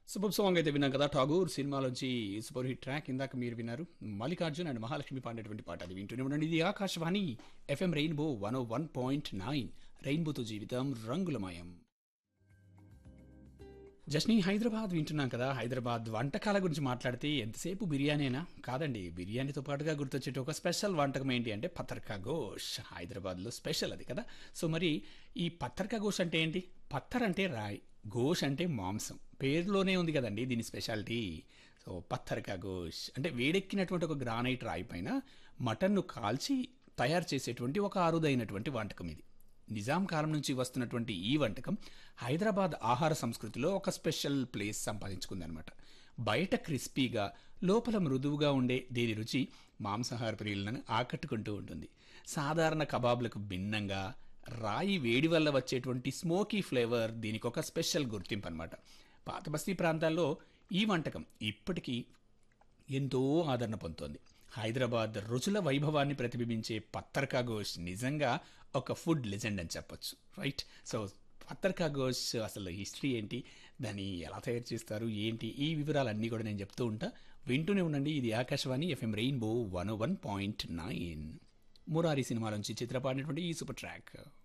super song అయితే విన్నాం కదా ఠాగూర్ సినిమాలోంచి సూపర్ హిట్ ట్రాక్ ఇందాక మీరు విన్నారు మల్లికార్జున్ అండ్ మహాలక్ష్మి పాడేటువంటి పాట అది వింటూనే ఉండండి ఇది Akashvani FM rainbow one O one point nine రెయిన్బోతో జీవితం రంగులమయం జస్ని హైదరాబాద్ వింటున్నాం కదా హైదరాబాద్ వంటకాల గురించి మాట్లాడితే ఎంతసేపు బిర్యానీనా కాదండి బిర్యానీతో పాటుగా గుర్తొచ్చేట ఒక స్పెషల్ వంటకం ఏంటి అంటే పత్తర్కా గోష్ హైదరాబాద్లో స్పెషల్ అది కదా సో మరి ఈ పత్తర్కా గోష్ అంటే ఏంటి పత్తర్ అంటే రాయి గోష్ అంటే మాంసం పేరులోనే ఉంది కదండి దీని స్పెషాలిటీ సో పత్తర్కా గోష్ అంటే వేడెక్కినటువంటి ఒక గ్రానైట్ రాయి పైన మటన్ను కాల్చి తయారు చేసేటువంటి ఒక అరుదైనటువంటి వంటకం ఇది నిజాం కాలం నుంచి వస్తున్నటువంటి ఈ వంటకం హైదరాబాద్ ఆహార సంస్కృతిలో ఒక స్పెషల్ ప్లేస్ సంపాదించుకుందనమాట బయట క్రిస్పీగా లోపల మృదువుగా ఉండే దీని రుచి మాంసాహార ప్రియులను ఆకట్టుకుంటూ ఉంటుంది సాధారణ కబాబ్లకు భిన్నంగా రాయి వేడి వల్ల వచ్చేటువంటి స్మోకీ ఫ్లేవర్ దీనికి ఒక స్పెషల్ గుర్తింపు అనమాట పాత బస్తీ ప్రాంతాల్లో ఈ వంటకం ఇప్పటికీ ఎంతో ఆదరణ పొందుతోంది హైదరాబాద్ రుచుల వైభవాన్ని ప్రతిబింబించే పత్తర్కా గోష్ నిజంగా ఒక ఫుడ్ లెజెండ్ అని చెప్పొచ్చు రైట్ సో పత్తర్కా గోష్ అసలు హిస్టరీ ఏంటి దాన్ని ఎలా తయారు చేస్తారు ఏంటి ఈ వివరాలన్నీ కూడా నేను చెప్తూ ఉంటా వింటూనే ఉండండి ఇది Akashvani FM rainbow one one point nine Murari సినిమా నుంచి చిత్రపాడినటువంటి ఈ సూపర్ ట్రాక్